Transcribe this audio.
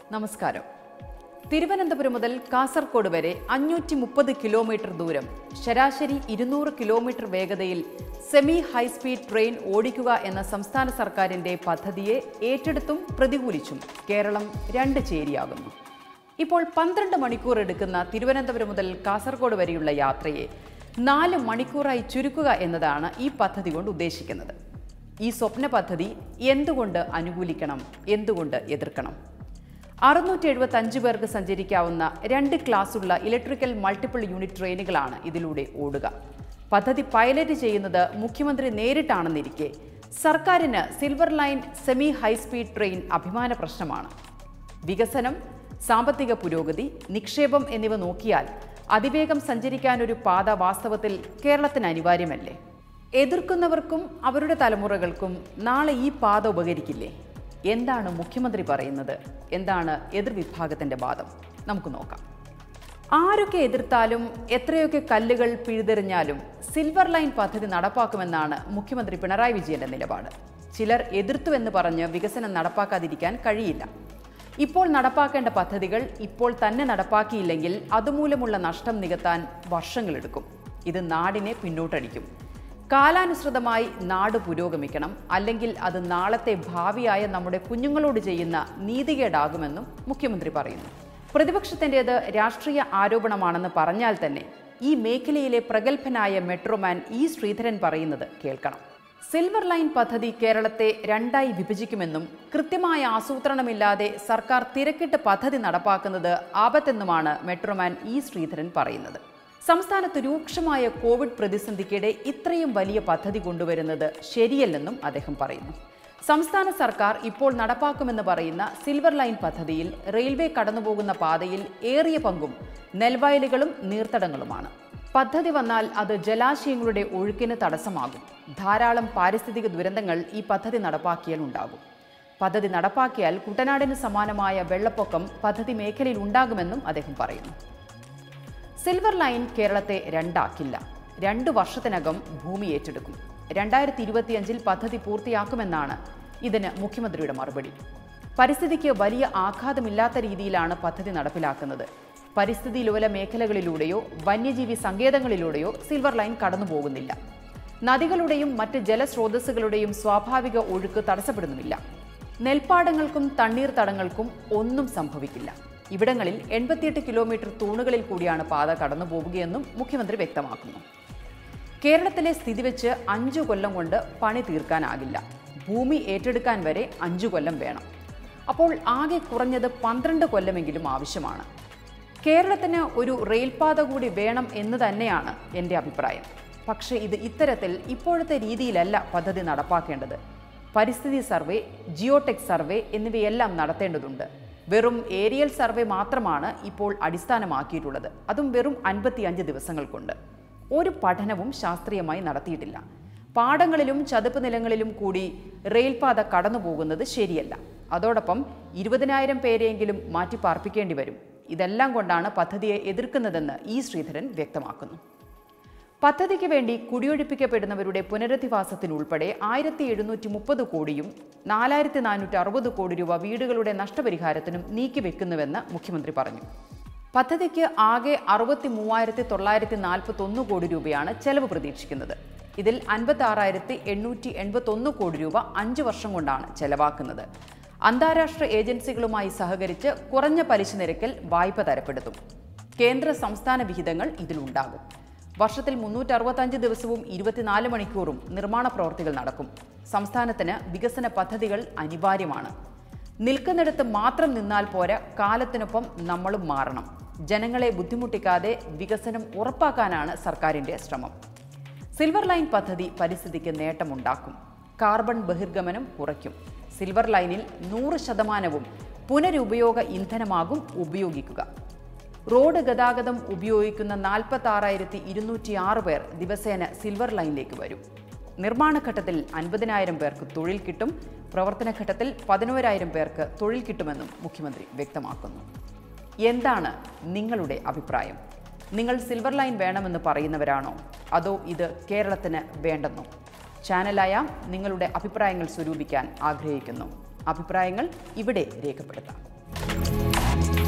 നമസ്കാരം തിരുവനന്തപുരം മുതൽ കാസർഗോഡ് വരെ അഞ്ഞൂറ്റി മുപ്പത് കിലോമീറ്റർ ദൂരം ശരാശരി ഇരുന്നൂറ് കിലോമീറ്റർ വേഗതയിൽ സെമി ഹൈസ്പീഡ് ട്രെയിൻ ഓടിക്കുക എന്ന സംസ്ഥാന സർക്കാരിന്റെ പദ്ധതിയെ ഏറ്റെടുത്തും പ്രതികൂലിച്ചും കേരളം രണ്ട് ചേരിയാകുന്നു ഇപ്പോൾ പന്ത്രണ്ട് മണിക്കൂർ എടുക്കുന്ന തിരുവനന്തപുരം മുതൽ കാസർഗോഡ് വരെയുള്ള യാത്രയെ നാല് മണിക്കൂറായി ചുരുക്കുക എന്നതാണ് ഈ പദ്ധതി കൊണ്ട് ഉദ്ദേശിക്കുന്നത് ഈ സ്വപ്ന പദ്ധതി എന്തുകൊണ്ട് അനുകൂലിക്കണം എന്തുകൊണ്ട് എതിർക്കണം അറുന്നൂറ്റി എഴുപത്തി അഞ്ച് പേർക്ക് സഞ്ചരിക്കാവുന്ന രണ്ട് ക്ലാസ്സുള്ള ഇലക്ട്രിക്കൽ മൾട്ടിപ്പിൾ യൂണിറ്റ് ട്രെയിനുകളാണ് ഇതിലൂടെ ഓടുക പദ്ധതി പൈലറ്റ് ചെയ്യുന്നത് മുഖ്യമന്ത്രി നേരിട്ടാണെന്നിരിക്കെ സർക്കാരിന് silver line semi high speed train അഭിമാന പ്രശ്നമാണ് വികസനം സാമ്പത്തിക പുരോഗതി നിക്ഷേപം എന്നിവ നോക്കിയാൽ അതിവേഗം സഞ്ചരിക്കാൻ ഒരു പാത വാസ്തവത്തിൽ കേരളത്തിന് അനിവാര്യമല്ലേ എതിർക്കുന്നവർക്കും അവരുടെ തലമുറകൾക്കും നാളെ ഈ പാത ഉപകരിക്കില്ലേ എന്താണ് മുഖ്യമന്ത്രി പറയുന്നത് എന്താണ് എതിർവിഭാഗത്തിന്റെ വാദം നമുക്ക് നോക്കാം ആരൊക്കെ എതിർത്താലും എത്രയൊക്കെ കല്ലുകൾ പിഴുതെറിഞ്ഞാലും സിൽവർ ലൈൻ പദ്ധതി നടപ്പാക്കുമെന്നാണ് മുഖ്യമന്ത്രി പിണറായി വിജയന്റെ നിലപാട് ചിലർ എതിർത്തുവെന്ന് പറഞ്ഞ് വികസനം നടപ്പാക്കാതിരിക്കാൻ കഴിയില്ല ഇപ്പോൾ നടപ്പാക്കേണ്ട പദ്ധതികൾ ഇപ്പോൾ തന്നെ നടപ്പാക്കിയില്ലെങ്കിൽ അതുമൂലമുള്ള നഷ്ടം നികത്താൻ വർഷങ്ങളെടുക്കും ഇത് നാടിനെ പിന്നോട്ടടിക്കും കാലാനുസൃതമായി നാട് പുരോഗമിക്കണം അല്ലെങ്കിൽ അത് നാളത്തെ ഭാവിയായ നമ്മുടെ കുഞ്ഞുങ്ങളോട് ചെയ്യുന്ന നീതികേടാകുമെന്നും മുഖ്യമന്ത്രി പറയുന്നു പ്രതിപക്ഷത്തിൻ്റേത് രാഷ്ട്രീയ ആരോപണമാണെന്ന് പറഞ്ഞാൽ തന്നെ ഈ മേഖലയിലെ പ്രഗത്ഭനായ മെട്രോമാൻ ഇ ശ്രീധരൻ പറയുന്നത് കേൾക്കണം സിൽവർ ലൈൻ പദ്ധതി കേരളത്തെ രണ്ടായി വിഭജിക്കുമെന്നും കൃത്യമായ ആസൂത്രണമില്ലാതെ സർക്കാർ തിരക്കിട്ട് പദ്ധതി നടപ്പാക്കുന്നത് ആപത്തെന്നുമാണ് മെട്രോമാൻ ഇ ശ്രീധരൻ പറയുന്നത് സംസ്ഥാനത്ത് രൂക്ഷമായ കോവിഡ് പ്രതിസന്ധിക്കിടെ ഇത്രയും വലിയ പദ്ധതി കൊണ്ടുവരുന്നത് ശരിയല്ലെന്നും അദ്ദേഹം പറയുന്നു സംസ്ഥാന സർക്കാർ ഇപ്പോൾ നടപ്പാക്കുമെന്ന് പറയുന്ന സിൽവർ ലൈൻ പദ്ധതിയിൽ റെയിൽവേ കടന്നുപോകുന്ന പാതയിൽ ഏറിയ പങ്കും നെൽവയലുകളും നീർത്തടങ്ങളുമാണ് പദ്ധതി വന്നാൽ അത് ജലാശയങ്ങളുടെ ഒഴുക്കിന് തടസ്സമാകും ധാരാളം പാരിസ്ഥിതിക ദുരന്തങ്ങൾ ഈ പദ്ധതി നടപ്പാക്കിയാൽ ഉണ്ടാകും പദ്ധതി നടപ്പാക്കിയാൽ കുട്ടനാടിന് സമാനമായ വെള്ളപ്പൊക്കം പദ്ധതി മേഖലയിൽ ഉണ്ടാകുമെന്നും അദ്ദേഹം പറയുന്നു സിൽവർ ലൈൻ കേരളത്തെ രണ്ടാക്കില്ല രണ്ടു വർഷത്തിനകം ഭൂമി ഏറ്റെടുക്കും രണ്ടായിരത്തി ഇരുപത്തിയഞ്ചിൽ പദ്ധതി പൂർത്തിയാക്കുമെന്നാണ് ഇതിന് മുഖ്യമന്ത്രിയുടെ മറുപടി പരിസ്ഥിതിക്ക് വലിയ ആഘാതമില്ലാത്ത രീതിയിലാണ് പദ്ധതി നടപ്പിലാക്കുന്നത് പരിസ്ഥിതി ലോല മേഖലകളിലൂടെയോ വന്യജീവി സങ്കേതങ്ങളിലൂടെയോ സിൽവർ ലൈൻ കടന്നുപോകുന്നില്ല നദികളുടെയും മറ്റ് ജലസ്രോതസ്സുകളുടെയും സ്വാഭാവിക ഒഴുക്ക് തടസ്സപ്പെടുന്നുമില്ല നെൽപ്പാടങ്ങൾക്കും തണ്ണീർത്തടങ്ങൾക്കും ഒന്നും സംഭവിക്കില്ല ഇവിടങ്ങളിൽ എൺപത്തിയെട്ട് കിലോമീറ്റർ തൂണുകളിൽ കൂടിയാണ് പാത കടന്നുപോവുകയെന്നും മുഖ്യമന്ത്രി വ്യക്തമാക്കുന്നു കേരളത്തിലെ സ്ഥിതി വെച്ച് അഞ്ചു കൊല്ലം കൊണ്ട് പണി തീർക്കാനാകില്ല ഭൂമി ഏറ്റെടുക്കാൻ വരെ അഞ്ചു കൊല്ലം വേണം അപ്പോൾ ആകെ കുറഞ്ഞത് പന്ത്രണ്ട് കൊല്ലമെങ്കിലും ആവശ്യമാണ് കേരളത്തിന് ഒരു റെയിൽപാത കൂടി വേണം എന്ന് തന്നെയാണ് എൻ്റെ അഭിപ്രായം പക്ഷേ ഇത് ഇത്തരത്തിൽ ഇപ്പോഴത്തെ രീതിയിലല്ല പദ്ധതി നടപ്പാക്കേണ്ടത് പരിസ്ഥിതി സർവേ ജിയോടെക് സർവേ എന്നിവയെല്ലാം നടത്തേണ്ടതുണ്ട് വെറും ഏരിയൽ സർവേ മാത്രമാണ് ഇപ്പോൾ അടിസ്ഥാനമാക്കിയിട്ടുള്ളത് അതും വെറും അൻപത്തിയഞ്ച് ദിവസങ്ങൾ കൊണ്ട് ഒരു പഠനവും ശാസ്ത്രീയമായി നടത്തിയിട്ടില്ല പാടങ്ങളിലും ചതുപ്പ് നിലങ്ങളിലും കൂടി റെയിൽപാത കടന്നു പോകുന്നത് ശരിയല്ല അതോടൊപ്പം ഇരുപതിനായിരം പേരെയെങ്കിലും മാറ്റി പാർപ്പിക്കേണ്ടി വരും ഇതെല്ലാം കൊണ്ടാണ് പദ്ധതിയെ എതിർക്കുന്നതെന്ന് ഇ ശ്രീധരൻ വ്യക്തമാക്കുന്നു പദ്ധതിക്ക് വേണ്ടി കുടിയൊഴിപ്പിക്കപ്പെടുന്നവരുടെ പുനരധിവാസത്തിനുൾപ്പെടെ ആയിരത്തി എഴുന്നൂറ്റി മുപ്പത് കോടിയും നാലായിരത്തി നാനൂറ്റി അറുപത് കോടി രൂപ വീടുകളുടെ നഷ്ടപരിഹാരത്തിനും നീക്കിവെക്കുന്നുവെന്ന് മുഖ്യമന്ത്രി പറഞ്ഞു പദ്ധതിക്ക് ആകെ അറുപത്തി മൂവായിരത്തി തൊള്ളായിരത്തി നാൽപ്പത്തി ഒന്ന് കോടി രൂപയാണ് ചെലവ് പ്രതീക്ഷിക്കുന്നത് ഇതിൽ അൻപത്തി ആറായിരത്തി എണ്ണൂറ്റി എൺപത്തി ഒന്ന് കോടി രൂപ അഞ്ച് വർഷം കൊണ്ടാണ് ചെലവാക്കുന്നത് അന്താരാഷ്ട്ര ഏജൻസികളുമായി സഹകരിച്ച് കുറഞ്ഞ പലിശ നിരക്കിൽ വായ്പ തരപ്പെടുത്തും കേന്ദ്ര സംസ്ഥാന വിഹിതങ്ങൾ ഇതിലുണ്ടാകും വർഷത്തിൽ മുന്നൂറ്റി അറുപത്തഞ്ച് ദിവസവും ഇരുപത്തിനാല് മണിക്കൂറും നിർമ്മാണ പ്രവർത്തികൾ നടക്കും സംസ്ഥാനത്തിന് വികസന പദ്ധതികൾ അനിവാര്യമാണ് നിൽക്കുന്നിടത്ത് മാത്രം നിന്നാൽ പോരാ കാലത്തിനൊപ്പം നമ്മളും മാറണം ജനങ്ങളെ ബുദ്ധിമുട്ടിക്കാതെ വികസനം ഉറപ്പാക്കാനാണ് സർക്കാരിന്റെ ശ്രമം സിൽവർ ലൈൻ പദ്ധതി പരിസ്ഥിതിക്ക് നേട്ടമുണ്ടാക്കും കാർബൺ ബഹിർഗമനം കുറയ്ക്കും സിൽവർ ലൈനിൽ നൂറ് ശതമാനവും പുനരുപയോഗ ഇന്ധനമാകും ഉപയോഗിക്കുക റോഡ് ഗതാഗതം ഉപയോഗിക്കുന്ന നാൽപ്പത്തി ആറായിരത്തി ഇരുന്നൂറ്റി ആറ് പേർ ദിവസേന സിൽവർ ലൈനിലേക്ക് വരും നിർമ്മാണഘട്ടത്തിൽ അൻപതിനായിരം പേർക്ക് തൊഴിൽ കിട്ടും പ്രവർത്തനഘട്ടത്തിൽ പതിനോരായിരം പേർക്ക് തൊഴിൽ കിട്ടുമെന്നും മുഖ്യമന്ത്രി വ്യക്തമാക്കുന്നു എന്താണ് നിങ്ങളുടെ അഭിപ്രായം നിങ്ങൾ സിൽവർ ലൈൻ വേണമെന്ന് പറയുന്നവരാണോ അതോ ഇത് കേരളത്തിന് വേണ്ടെന്നോ ചാനലായ നിങ്ങളുടെ അഭിപ്രായങ്ങൾ സ്വരൂപിക്കാൻ ആഗ്രഹിക്കുന്നു അഭിപ്രായങ്ങൾ ഇവിടെ രേഖപ്പെടുത്താം ന്യൂസ്